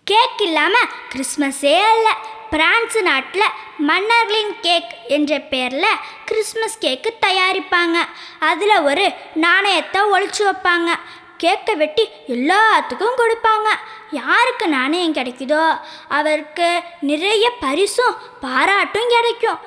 cake இல்லாமல் கிறிஸ்மஸே இல்லை France நாட்டில் மன்னர்களின் கேக் என்ற பேரில் கிறிஸ்மஸ் கேக்கு தயாரிப்பாங்க அதில் ஒரு நாணயத்தை ஒழிச்சு வைப்பாங்க கேக்கை வெட்டி எல்லாத்துக்கும் கொடுப்பாங்க யாருக்கு நாணயம் கிடைக்குதோ அவருக்கு நிறைய பரிசும் பாராட்டும் கிடைக்கும்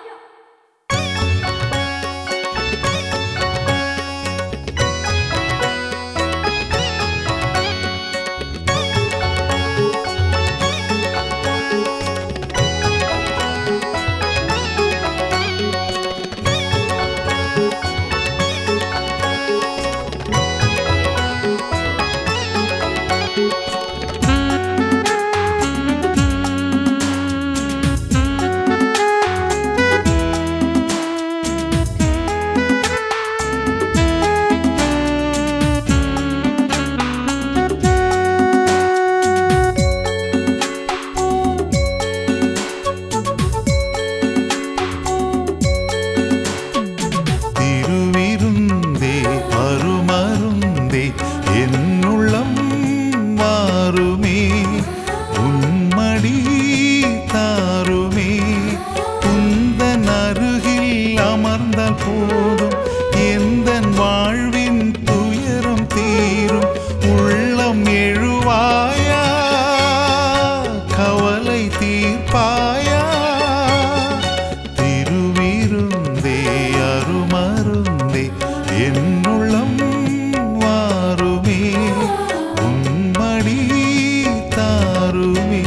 திருவிருந்தே அருமருந்தே என்னுள்ளம் மாறுமே உன்மடி தாருமே குந்தன் அருகில் அமர்ந்தால் போதும் எந்த வாழ்வின் துயரம் தீரும் உள்ளம் எழுவாயா கவலை தீர்ப்பாயா திருவிருந்தே அருமருந்தே என்னுள்ளம் வாருமே உன்மடி தாருமே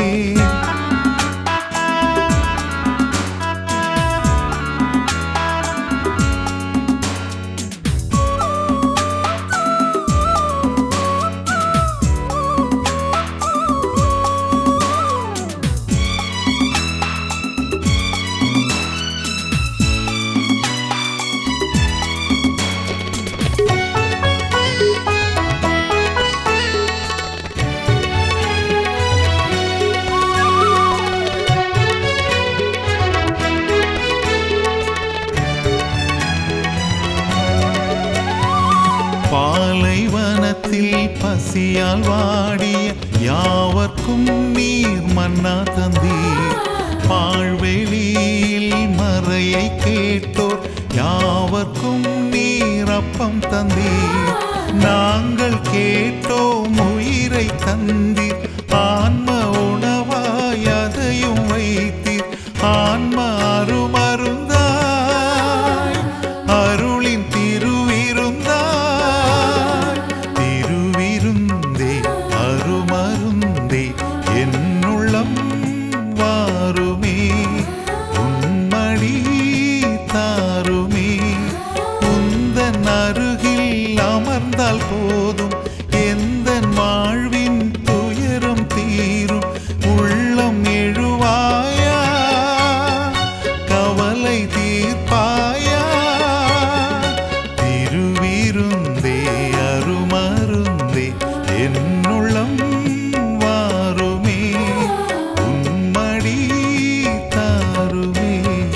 பாலைவனத்தில் பசியால் வாடிய யாவர்க்கும் நீர் மன்னா தந்தீர் பாழ்வெளியில் மறையை கேட்டோர் யாவர்க்கும் நீர் அப்பம் தந்தீர் நாங்கள் கேட்டோம் உயிரை தந்தீர் ஆன்ம உணவாய் அதையும் வைத்தீர் ஆன்ம அருமருந்தாய் அருளின் திருவிருந்தாய் திருவிருந்தே அருமருந்தே என்னுள்ளம் வாருமே உன்மடி தாருமே உந்தன் அருகில் அமர்ந்தால் போதும் எந்த வாழ்வின் துயரம் தீரும் உள்ளம் எழுவாயா கவலை தீர்ப்பாயா திருவிருந்தே அருமருந்தே என்னுள்ளம் வாருமே உன்மடி தாருமே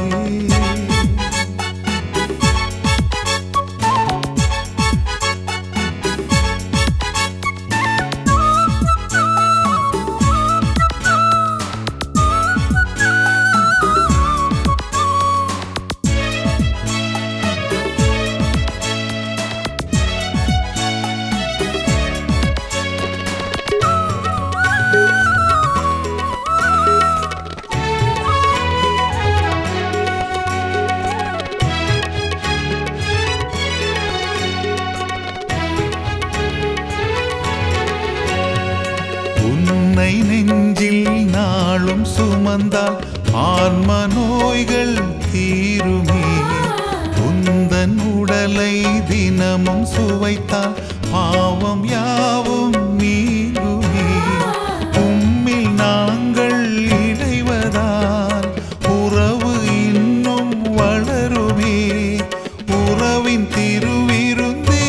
உன்னை நெஞ்சில் நாளும் சுமந்தால் ஆன்ம நோய்கள் தீருமே உந்தன் உடலை தினமும் சுவைத்தால் பாவம் யாவும் நீங்குமே உம்மில் நாங்கள் இணைவதால் உறவு இன்னும் வளருமே உறவின் திருவிருந்தே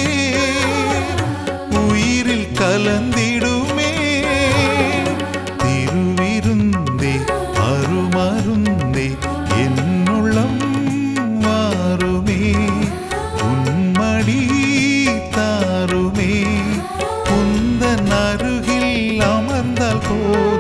உயிரில் கலந்திடுமே திருவிருந்தே அருமருந்தே என்னுள்ளம் வாருமே உன்மடி தாருமே உந்தன் அருகில் அமர்ந்தால் போ